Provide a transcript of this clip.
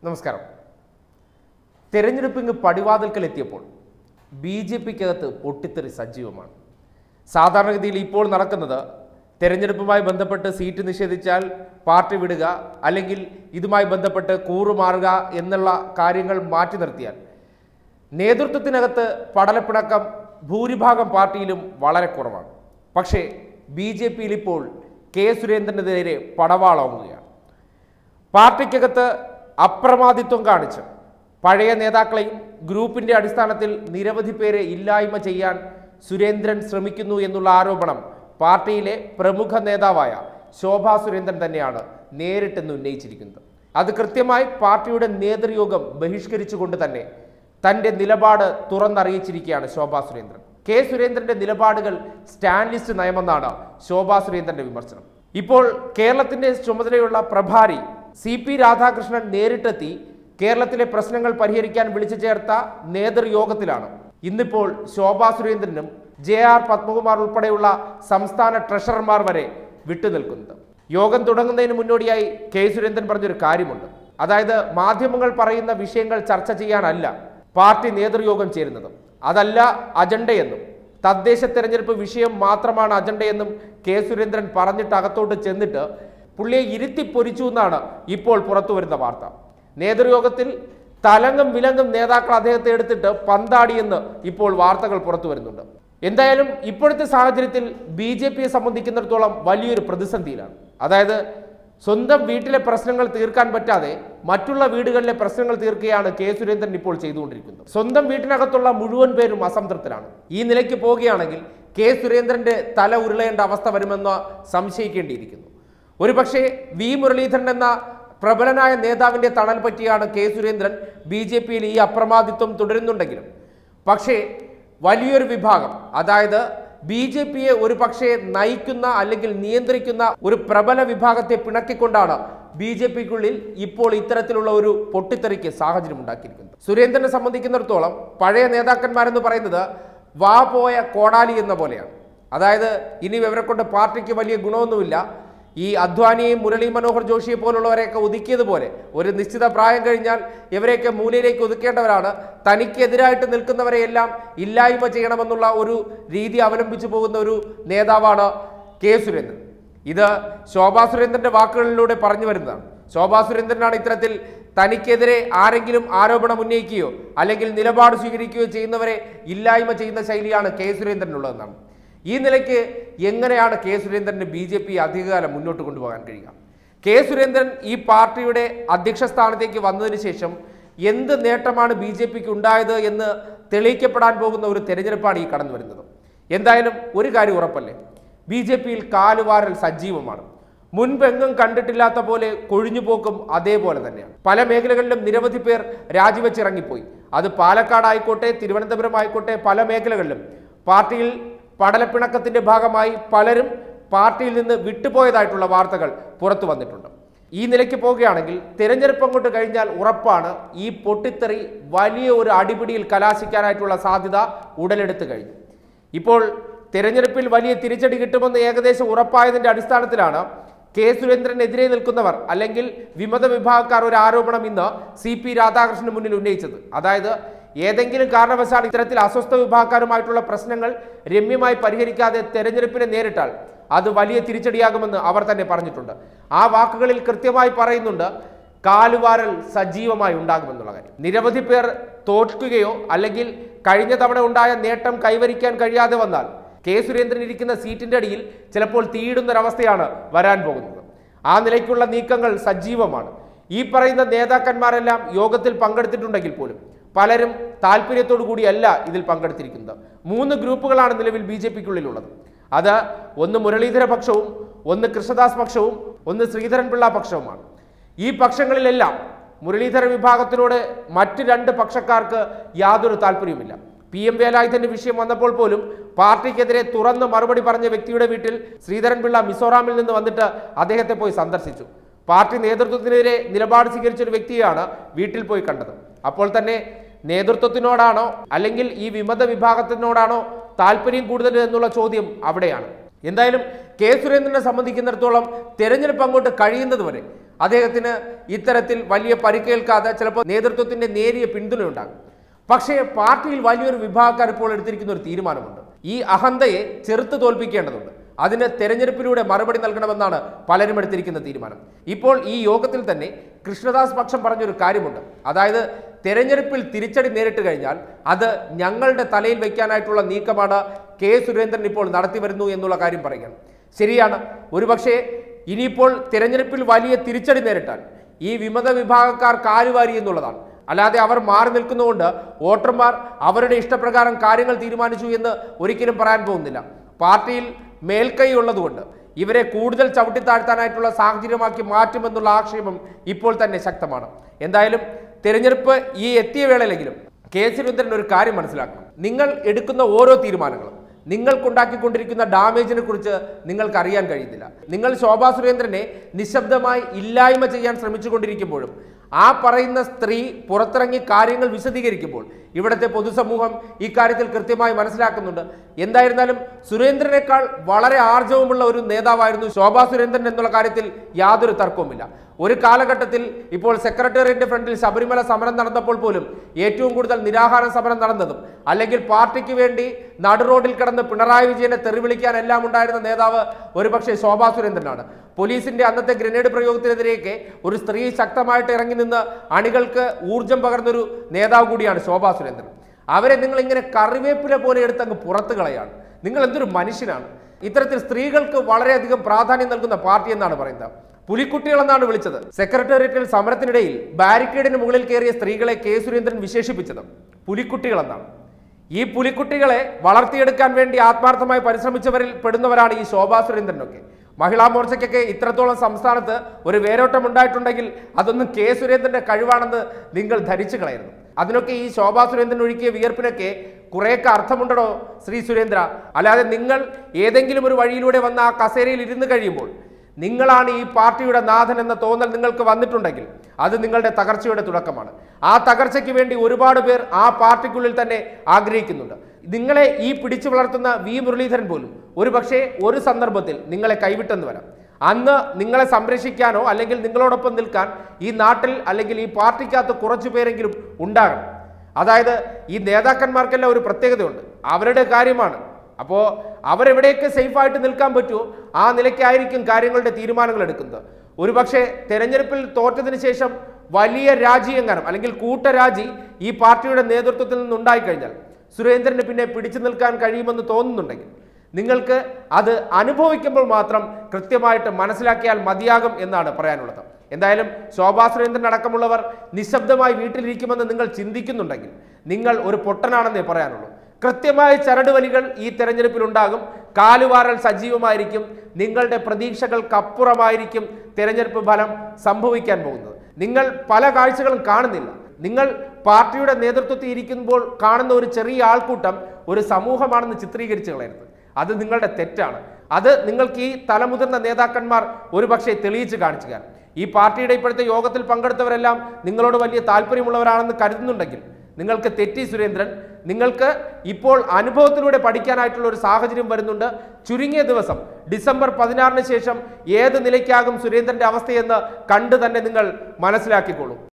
നമസ്കാരം തെരഞ്ഞെടുപ്പിങ് പടിവാതിൽക്കൽ എത്തിയപ്പോൾ B J പിക്കകത്ത് പൊട്ടിത്തെറി സജീവമാണ് സാധാരണഗതിയിൽ ഇപ്പോൾ നടക്കുന്നത് തെരഞ്ഞെടുപ്പുമായി ബന്ധപ്പെട്ട് സീറ്റ് നിഷേധിച്ചാൽ പാർട്ടി വിടുക അല്ലെങ്കിൽ ഇതുമായി ബന്ധപ്പെട്ട് കൂറുമാറുക എന്നുള്ള കാര്യങ്ങൾ മാറ്റി നിർത്തിയാൽ നേതൃത്വത്തിനകത്ത് പടലപ്പിണക്കം ഭൂരിഭാഗം പാർട്ടിയിലും വളരെ കുറവാണ് പക്ഷേ ബി ജെ പിയിൽ ഇപ്പോൾ കെ സുരേന്ദ്രനെതിരെ പടവാളോങ്ങുകയാണ് പാർട്ടിക്കകത്ത് അപ്രമാദിത്വം കാണിച്ച് പഴയ നേതാക്കളെയും ഗ്രൂപ്പിന്റെ അടിസ്ഥാനത്തിൽ നിരവധി പേരെ ഇല്ലായ്മ ചെയ്യാൻ സുരേന്ദ്രൻ ശ്രമിക്കുന്നു എന്നുള്ള ആരോപണം പാർട്ടിയിലെ പ്രമുഖ നേതാവായ ശോഭാ സുരേന്ദ്രൻ തന്നെയാണ് നേരിട്ടെന്ന് ഉന്നയിച്ചിരിക്കുന്നത് അത് കൃത്യമായി പാർട്ടിയുടെ നേതൃയോഗം ബഹിഷ്കരിച്ചുകൊണ്ട് തന്നെ തന്റെ നിലപാട് തുറന്നറിയിച്ചിരിക്കുകയാണ് ശോഭാ സുരേന്ദ്രൻ കെ സുരേന്ദ്രന്റെ നിലപാടുകൾ സ്റ്റാൻലിസ്റ്റ് നയമെന്നാണ് ശോഭാ സുരേന്ദ്രന്റെ വിമർശനം ഇപ്പോൾ കേരളത്തിന്റെ ചുമതലയുള്ള പ്രഭാരി സി പി രാധാകൃഷ്ണൻ നേരിട്ടെത്തി കേരളത്തിലെ പ്രശ്നങ്ങൾ പരിഹരിക്കാൻ വിളിച്ചു ചേർത്ത നേതൃയോഗത്തിലാണ് ഇന്നിപ്പോൾ ശോഭാ സുരേന്ദ്രനും ജെ ആർ പത്മകുമാർ ഉൾപ്പെടെയുള്ള സംസ്ഥാന ട്രഷറർമാർ വരെ വിട്ടുനിൽക്കുന്നത് യോഗം തുടങ്ങുന്നതിന് മുന്നോടിയായി കെ സുരേന്ദ്രൻ പറഞ്ഞൊരു കാര്യമുണ്ട് അതായത് മാധ്യമങ്ങൾ പറയുന്ന വിഷയങ്ങൾ ചർച്ച ചെയ്യാനല്ല പാർട്ടി നേതൃയോഗം ചേരുന്നത് അതല്ല അജണ്ടയെന്നും തദ്ദേശ തെരഞ്ഞെടുപ്പ് വിഷയം മാത്രമാണ് അജണ്ടയെന്നും കെ സുരേന്ദ്രൻ പറഞ്ഞിട്ട് അകത്തോട്ട് ചെന്നിട്ട് പുള്ളിയെ ഇരുത്തി പൊരിച്ചു എന്നാണ് ഇപ്പോൾ പുറത്തു വരുന്ന വാർത്ത നേതൃയോഗത്തിൽ തലങ്ങും വിലങ്ങും നേതാക്കൾ അദ്ദേഹത്തെ എടുത്തിട്ട് പന്താടിയെന്ന് ഇപ്പോൾ വാർത്തകൾ പുറത്തു വരുന്നുണ്ട് എന്തായാലും ഇപ്പോഴത്തെ സാഹചര്യത്തിൽ ബി ജെ പിയെ സംബന്ധിക്കുന്നിടത്തോളം വലിയൊരു പ്രതിസന്ധിയിലാണ് അതായത് സ്വന്തം വീട്ടിലെ പ്രശ്നങ്ങൾ തീർക്കാൻ പറ്റാതെ മറ്റുള്ള വീടുകളിലെ പ്രശ്നങ്ങൾ തീർക്കുകയാണ് കെ സുരേന്ദ്രൻ ഇപ്പോൾ ചെയ്തുകൊണ്ടിരിക്കുന്നത് സ്വന്തം വീട്ടിനകത്തുള്ള മുഴുവൻ പേരും അസംതൃപ്തരാണ് ഈ നിലയ്ക്ക് പോവുകയാണെങ്കിൽ കെ സുരേന്ദ്രന്റെ തല ഉരുളേണ്ട അവസ്ഥ വരുമെന്ന് സംശയിക്കേണ്ടിയിരിക്കുന്നു ഒരുപക്ഷെ വി മുരളീധരൻ എന്ന പ്രബലനായ നേതാവിന്റെ തണൽ പറ്റിയാണ് കെ സുരേന്ദ്രൻ ബി ജെ പിയിൽ ഈ അപ്രമാദിത്വം തുടരുന്നുണ്ടെങ്കിലും പക്ഷേ വലിയൊരു വിഭാഗം അതായത് ബി ജെ പിയെ ഒരു പക്ഷേ നയിക്കുന്ന അല്ലെങ്കിൽ നിയന്ത്രിക്കുന്ന ഒരു പ്രബല വിഭാഗത്തെ പിണക്കിക്കൊണ്ടാണ് ബി ജെ പിക്കുള്ളിൽ ഇപ്പോൾ ഇത്തരത്തിലുള്ള ഒരു പൊട്ടിത്തെറിക്ക് സാഹചര്യം ഉണ്ടാക്കിയിരിക്കുന്നത് സുരേന്ദ്രനെ സംബന്ധിക്കുന്നിടത്തോളം പഴയ നേതാക്കന്മാരെന്ന് പറയുന്നത് വാ പോയ കോടാലി എന്ന പോലെയാണ് അതായത് ഇനി ഇവരെ കൊണ്ട് പാർട്ടിക്ക് വലിയ ഗുണമൊന്നുമില്ല ഈ അദ്വാനിയെയും മുരളി മനോഹർ ജോഷിയെ പോലുള്ളവരെയൊക്കെ ഒതുക്കിയതുപോലെ ഒരു നിശ്ചിത പ്രായം കഴിഞ്ഞാൽ ഇവരെയൊക്കെ മൂലയിലേക്ക് ഒതുക്കേണ്ടവരാണ് തനിക്കെതിരായിട്ട് നിൽക്കുന്നവരെയെല്ലാം ഇല്ലായ്മ ചെയ്യണമെന്നുള്ള ഒരു രീതി അവലംബിച്ചു പോകുന്ന ഒരു നേതാവാണ് കെ സുരേന്ദ്രൻ ഇത് ശോഭാ സുരേന്ദ്രന്റെ വാക്കുകളിലൂടെ പറഞ്ഞു വരുന്നതാണ് ശോഭാ സുരേന്ദ്രനാണ് ഇത്തരത്തിൽ തനിക്കെതിരെ ആരെങ്കിലും ആരോപണം ഉന്നയിക്കുകയോ അല്ലെങ്കിൽ നിലപാട് സ്വീകരിക്കുകയോ ചെയ്യുന്നവരെ ഇല്ലായ്മ ചെയ്യുന്ന ശൈലിയാണ് കെ സുരേന്ദ്രനുള്ളതെന്നാണ് ഈ നിലയ്ക്ക് എങ്ങനെയാണ് കെ സുരേന്ദ്രന് ബി ജെ പി അധികകാലം മുന്നോട്ട് കൊണ്ടുപോകാൻ കഴിയുക കെ സുരേന്ദ്രൻ ഈ പാർട്ടിയുടെ അധ്യക്ഷ സ്ഥാനത്തേക്ക് വന്നതിന് ശേഷം എന്ത് നേട്ടമാണ് ബി ജെ പിക്ക് ഉണ്ടായത് എന്ന് തെളിയിക്കപ്പെടാൻ പോകുന്ന ഒരു തെരഞ്ഞെടുപ്പാണ് ഈ കടന്നു വരുന്നത് എന്തായാലും ഒരു കാര്യം ഉറപ്പല്ലേ ബി ജെ പിയിൽ കാലുവാരൽ സജീവമാണ് മുൻപെങ്ങും കണ്ടിട്ടില്ലാത്ത പോലെ കൊഴിഞ്ഞുപോക്കും അതേപോലെ തന്നെയാണ് പല മേഖലകളിലും നിരവധി പേർ രാജിവെച്ചിറങ്ങിപ്പോയി അത് പാലക്കാടായിക്കോട്ടെ തിരുവനന്തപുരം ആയിക്കോട്ടെ പല മേഖലകളിലും പാർട്ടിയിൽ പടലപ്പിണക്കത്തിന്റെ ഭാഗമായി പലരും പാർട്ടിയിൽ നിന്ന് വിട്ടുപോയതായിട്ടുള്ള വാർത്തകൾ പുറത്തു വന്നിട്ടുണ്ട് ഈ നിലയ്ക്ക് പോവുകയാണെങ്കിൽ തിരഞ്ഞെടുപ്പ് അങ്ങോട്ട് കഴിഞ്ഞാൽ ഉറപ്പാണ് ഈ പൊട്ടിത്തെറി വലിയ ഒരു അടിപിടിയിൽ കലാശിക്കാനായിട്ടുള്ള സാധ്യത ഉടലെടുത്ത് കഴിഞ്ഞു ഇപ്പോൾ തിരഞ്ഞെടുപ്പിൽ വലിയ തിരിച്ചടി കിട്ടുമെന്ന് ഏകദേശം ഉറപ്പായതിന്റെ അടിസ്ഥാനത്തിലാണ് കെ സുരേന്ദ്രനെതിരെ നിൽക്കുന്നവർ അല്ലെങ്കിൽ വിമത വിഭാഗക്കാർ ഒരു ആരോപണം ഇന്ന് സി പി രാധാകൃഷ്ണന് മുന്നിൽ ഉന്നയിച്ചത് അതായത് ഏതെങ്കിലും കാരണവശാൽ ഇത്തരത്തിൽ അസ്വസ്ഥ വിഭാഗക്കാരുമായിട്ടുള്ള പ്രശ്നങ്ങൾ രമ്യമായി പരിഹരിക്കാതെ തെരഞ്ഞെടുപ്പിനെ നേരിട്ടാൽ അത് വലിയ തിരിച്ചടിയാകുമെന്ന് അവർ തന്നെ പറഞ്ഞിട്ടുണ്ട് ആ വാക്കുകളിൽ കൃത്യമായി പറയുന്നുണ്ട് കാലുവാരൽ സജീവമായി ഉണ്ടാകുമെന്നുള്ള കാര്യം നിരവധി പേർ തോൽക്കുകയോ അല്ലെങ്കിൽ കഴിഞ്ഞ തവണ ഉണ്ടായ നേട്ടം കൈവരിക്കാൻ കഴിയാതെ വന്നാൽ കെ സുരേന്ദ്രൻ ഇരിക്കുന്ന സീറ്റിന്റെ അടിയിൽ ചിലപ്പോൾ തീയിടുന്നൊരവസ്ഥയാണ് വരാൻ പോകുന്നത് ആ നിലയ്ക്കുള്ള നീക്കങ്ങൾ സജീവമാണ് ഈ പറയുന്ന നേതാക്കന്മാരെല്ലാം യോഗത്തിൽ പങ്കെടുത്തിട്ടുണ്ടെങ്കിൽ പോലും പലരും താല്പര്യത്തോടു കൂടിയല്ല ഇതിൽ പങ്കെടുത്തിരിക്കുന്നത് മൂന്ന് ഗ്രൂപ്പുകളാണ് നിലവിൽ ബി ജെ പിക്കുള്ളിലുള്ളത് അത് ഒന്ന് മുരളീധര പക്ഷവും ഒന്ന് കൃഷ്ണദാസ് പക്ഷവും ഒന്ന് ശ്രീധരൻപിള്ള പക്ഷവുമാണ് ഈ പക്ഷങ്ങളിലെല്ലാം മുരളീധര വിഭാഗത്തിനോട് മറ്റ് രണ്ട് പക്ഷക്കാർക്ക് യാതൊരു താല്പര്യവുമില്ല പി എം വേലായുധന്റെ വിഷയം വന്നപ്പോൾ പോലും പാർട്ടിക്കെതിരെ തുറന്ന് മറുപടി പറഞ്ഞ വ്യക്തിയുടെ വീട്ടിൽ ശ്രീധരൻപിള്ള മിസോറാമിൽ നിന്ന് വന്നിട്ട് അദ്ദേഹത്തെ പോയി സന്ദർശിച്ചു പാർട്ടി നേതൃത്വത്തിനെതിരെ നിലപാട് സ്വീകരിച്ച ഒരു വ്യക്തിയാണ് വീട്ടിൽ പോയി കണ്ടത് അപ്പോൾ തന്നെ നേതൃത്വത്തിനോടാണോ അല്ലെങ്കിൽ ഈ വിമത വിഭാഗത്തിനോടാണോ താല്പര്യം കൂടുതൽ എന്നുള്ള ചോദ്യം അവിടെയാണ് എന്തായാലും കെ സുരേന്ദ്രനെ സംബന്ധിക്കുന്നിടത്തോളം തെരഞ്ഞെടുപ്പ് അങ്ങോട്ട് കഴിയുന്നത് വരെ അദ്ദേഹത്തിന് ഇത്തരത്തിൽ വലിയ പരിക്കേൽക്കാതെ ചിലപ്പോൾ നേതൃത്വത്തിന്റെ നേരിയ പിന്തുണയുണ്ടാകും പക്ഷേ പാർട്ടിയിൽ വലിയൊരു വിഭാഗക്കാർ ഇപ്പോൾ എടുത്തിരിക്കുന്ന ഒരു തീരുമാനമുണ്ട് ഈ അഹന്തയെ ചെറുത്ത് തോൽപ്പിക്കേണ്ടതുണ്ട് അതിന് തെരഞ്ഞെടുപ്പിലൂടെ മറുപടി നൽകണമെന്നാണ് പലരും എടുത്തിരിക്കുന്ന തീരുമാനം ഇപ്പോൾ ഈ യോഗത്തിൽ തന്നെ കൃഷ്ണദാസ് പക്ഷം പറഞ്ഞൊരു കാര്യമുണ്ട് അതായത് തെരഞ്ഞെടുപ്പിൽ തിരിച്ചടി നേരിട്ട് കഴിഞ്ഞാൽ അത് ഞങ്ങളുടെ തലയിൽ വയ്ക്കാനായിട്ടുള്ള നീക്കമാണ് കെ സുരേന്ദ്രൻ ഇപ്പോൾ നടത്തി വരുന്നു എന്നുള്ള കാര്യം പറയുകയാണ് ശരിയാണ് ഒരുപക്ഷെ ഇനിയിപ്പോൾ തിരഞ്ഞെടുപ്പിൽ വലിയ തിരിച്ചടി നേരിട്ടാൽ ഈ വിമത വിഭാഗക്കാർ കാലുവാരി എന്നുള്ളതാണ് അല്ലാതെ അവർ മാറി നിൽക്കുന്നതുകൊണ്ട് വോട്ടർമാർ അവരുടെ ഇഷ്ടപ്രകാരം കാര്യങ്ങൾ തീരുമാനിച്ചു എന്ന് ഒരിക്കലും പറയാൻ പോകുന്നില്ല പാർട്ടിയിൽ മേൽക്കൈ ഉള്ളതുകൊണ്ട് ഇവരെ കൂടുതൽ ചവിട്ടിത്താഴ്ത്താനായിട്ടുള്ള സാഹചര്യമാക്കി മാറ്റുമെന്നുള്ള ആക്ഷേപം ഇപ്പോൾ തന്നെ ശക്തമാണ് എന്തായാലും തിരഞ്ഞെടുപ്പ് ഈ എത്തിയ വേളയിലെങ്കിലും കെ സുരേന്ദ്രൻ ഒരു കാര്യം മനസ്സിലാക്കണം നിങ്ങൾ എടുക്കുന്ന ഓരോ തീരുമാനങ്ങളും നിങ്ങൾക്കുണ്ടാക്കിക്കൊണ്ടിരിക്കുന്ന ഡാമേജിനെ കുറിച്ച് നിങ്ങൾക്ക് അറിയാൻ കഴിയുന്നില്ല നിങ്ങൾ ശോഭാ സുരേന്ദ്രനെ നിശബ്ദമായി ഇല്ലായ്മ ചെയ്യാൻ ശ്രമിച്ചുകൊണ്ടിരിക്കുമ്പോഴും ആ പറയുന്ന സ്ത്രീ പുറത്തിറങ്ങി കാര്യങ്ങൾ വിശദീകരിക്കുമ്പോൾ ഇവിടുത്തെ പൊതുസമൂഹം ഇക്കാര്യത്തിൽ കൃത്യമായി മനസ്സിലാക്കുന്നുണ്ട് എന്തായിരുന്നാലും സുരേന്ദ്രനേക്കാൾ വളരെ ആർജവമുള്ള ഒരു നേതാവായിരുന്നു ശോഭാ സുരേന്ദ്രൻ എന്നുള്ള കാര്യത്തിൽ യാതൊരു തർക്കവുമില്ല ഒരു കാലഘട്ടത്തിൽ ഇപ്പോൾ സെക്രട്ടേറിയറ്റിന്റെ ഫ്രണ്ടിൽ ശബരിമല സമരം നടന്നപ്പോൾ പോലും ഏറ്റവും കൂടുതൽ നിരാഹാര സമരം നടന്നതും അല്ലെങ്കിൽ പാർട്ടിക്ക് വേണ്ടി നടുറോഡിൽ കിടന്ന് പിണറായി വിജയനെ തെറിവിളിക്കാൻ എല്ലാം ഉണ്ടായിരുന്ന നേതാവ് ഒരുപക്ഷെ ശോഭാ സുരേന്ദ്രനാണ് പോലീസിന്റെ അന്നത്തെ ഗ്രനേഡ് പ്രയോഗത്തിനെതിരെയൊക്കെ ഒരു സ്ത്രീ ശക്തമായിട്ട് ഇറങ്ങി നിന്ന് അണികൾക്ക് ഊർജം പകർന്നൊരു നേതാവ് കൂടിയാണ് ശോഭാ സുരേന്ദ്രൻ അവരെ നിങ്ങൾ ഇങ്ങനെ കറിവേപ്പില പോലെ എടുത്ത് അങ്ങ് പുറത്തു കളയാണ് നിങ്ങൾ എന്തൊരു മനുഷ്യനാണ് ഇത്തരത്തിൽ സ്ത്രീകൾക്ക് വളരെയധികം പ്രാധാന്യം നൽകുന്ന പാർട്ടി എന്നാണ് പറയുന്നത് പുലിക്കുട്ടികളെന്നാണ് വിളിച്ചത് സെക്രട്ടേറിയറ്റിൽ സമരത്തിനിടയിൽ ബാരിക്കേഡിന് മുകളിൽ കയറിയ സ്ത്രീകളെ കെ സുരേന്ദ്രൻ വിശേഷിപ്പിച്ചത് പുലിക്കുട്ടികളെന്നാണ് ഈ പുലിക്കുട്ടികളെ വളർത്തിയെടുക്കാൻ വേണ്ടി ആത്മാർത്ഥമായി പരിശ്രമിച്ചവരിൽ പെടുന്നവരാണ് ഈ ശോഭാ സുരേന്ദ്രനൊക്കെ മഹിളാ മോർച്ചയ്ക്കൊക്കെ ഇത്രത്തോളം സംസ്ഥാനത്ത് ഒരു വേരോട്ടം ഉണ്ടായിട്ടുണ്ടെങ്കിൽ അതൊന്നും കെ സുരേന്ദ്രന്റെ കഴിവാണെന്ന് നിങ്ങൾ ധരിച്ചു കളയരുത് അതിനൊക്കെ ഈ ശോഭാ സുരേന്ദ്രൻ ഒഴുക്കിയ വിയർപ്പിനൊക്കെ കുറേയൊക്കെ അർത്ഥമുണ്ടോ ശ്രീ സുരേന്ദ്ര അല്ലാതെ നിങ്ങൾ ഏതെങ്കിലും ഒരു വഴിയിലൂടെ വന്ന് ആ കസേരയിൽ ഇരുന്ന് കഴിയുമ്പോൾ നിങ്ങളാണ് ഈ പാർട്ടിയുടെ നാഥൻ എന്ന തോന്നൽ നിങ്ങൾക്ക് വന്നിട്ടുണ്ടെങ്കിൽ അത് നിങ്ങളുടെ തകർച്ചയുടെ തുടക്കമാണ് ആ തകർച്ചയ്ക്ക് വേണ്ടി ഒരുപാട് പേർ ആ പാർട്ടിക്കുള്ളിൽ തന്നെ ആഗ്രഹിക്കുന്നുണ്ട് നിങ്ങളെ ഈ പിടിച്ചു വളർത്തുന്ന വി മുരളീധരൻ പോലും ഒരു പക്ഷേ ഒരു സന്ദർഭത്തിൽ നിങ്ങളെ കൈവിട്ടെന്ന് വരാം അന്ന് നിങ്ങളെ സംരക്ഷിക്കാനോ അല്ലെങ്കിൽ നിങ്ങളോടൊപ്പം നിൽക്കാൻ ഈ നാട്ടിൽ അല്ലെങ്കിൽ ഈ പാർട്ടിക്കകത്ത് കുറച്ചു പേരെങ്കിലും ഉണ്ടാകണം അതായത് ഈ നേതാക്കന്മാർക്കെല്ലാം ഒരു പ്രത്യേകതയുണ്ട് അവരുടെ കാര്യമാണ് അപ്പോൾ അവരെവിടെയൊക്കെ സേഫായിട്ട് നിൽക്കാൻ പറ്റുമോ ആ നിലയ്ക്കായിരിക്കും കാര്യങ്ങളുടെ തീരുമാനങ്ങൾ എടുക്കുന്നത് ഒരുപക്ഷെ തെരഞ്ഞെടുപ്പിൽ തോറ്റതിന് ശേഷം വലിയ രാജി എങ്ങാനും അല്ലെങ്കിൽ കൂട്ടരാജി ഈ പാർട്ടിയുടെ നേതൃത്വത്തിൽ നിന്നുണ്ടായിക്കഴിഞ്ഞാൽ സുരേന്ദ്രന് പിന്നെ പിടിച്ചു നിൽക്കാൻ കഴിയുമെന്ന് തോന്നുന്നുണ്ടെങ്കിൽ നിങ്ങൾക്ക് അത് അനുഭവിക്കുമ്പോൾ മാത്രം കൃത്യമായിട്ട് മനസ്സിലാക്കിയാൽ മതിയാകും എന്നാണ് പറയാനുള്ളത് എന്തായാലും ശോഭാ സുരേന്ദ്രൻ അടക്കമുള്ളവർ നിശബ്ദമായി വീട്ടിലിരിക്കുമെന്ന് നിങ്ങൾ ചിന്തിക്കുന്നുണ്ടെങ്കിൽ നിങ്ങൾ ഒരു പൊട്ടനാണെന്നേ പറയാനുള്ളൂ കൃത്യമായ ചരടുവലികൾ ഈ തെരഞ്ഞെടുപ്പിൽ ഉണ്ടാകും കാലുവാരൽ സജീവമായിരിക്കും നിങ്ങളുടെ പ്രതീക്ഷകൾക്കപ്പുറമായിരിക്കും തെരഞ്ഞെടുപ്പ് ഫലം സംഭവിക്കാൻ പോകുന്നത് നിങ്ങൾ പല കാഴ്ചകളും കാണുന്നില്ല നിങ്ങൾ പാർട്ടിയുടെ നേതൃത്വത്തിൽ ഇരിക്കുമ്പോൾ കാണുന്ന ഒരു ചെറിയ ആൾക്കൂട്ടം ഒരു സമൂഹമാണെന്ന് ചിത്രീകരിച്ചു കളയരുത് അത് നിങ്ങളുടെ തെറ്റാണ് അത് നിങ്ങൾക്ക് ഈ തലമുതിർന്ന നേതാക്കന്മാർ ഒരുപക്ഷെ തെളിയിച്ച് കാണിച്ചു കാണും ഈ പാർട്ടിയുടെ ഇപ്പോഴത്തെ യോഗത്തിൽ പങ്കെടുത്തവരെല്ലാം നിങ്ങളോട് വലിയ താല്പര്യമുള്ളവരാണെന്ന് കരുതുന്നുണ്ടെങ്കിൽ നിങ്ങൾക്ക് തെറ്റി സുരേന്ദ്രൻ നിങ്ങൾക്ക് ഇപ്പോൾ അനുഭവത്തിലൂടെ പഠിക്കാനായിട്ടുള്ള ഒരു സാഹചര്യം വരുന്നുണ്ട് ചുരുങ്ങിയ ദിവസം ഡിസംബർ പതിനാറിന് ശേഷം ഏത് നിലയ്ക്കാകും സുരേന്ദ്രന്റെ അവസ്ഥയെന്ന് കണ്ടു തന്നെ നിങ്ങൾ മനസ്സിലാക്കിക്കോളൂ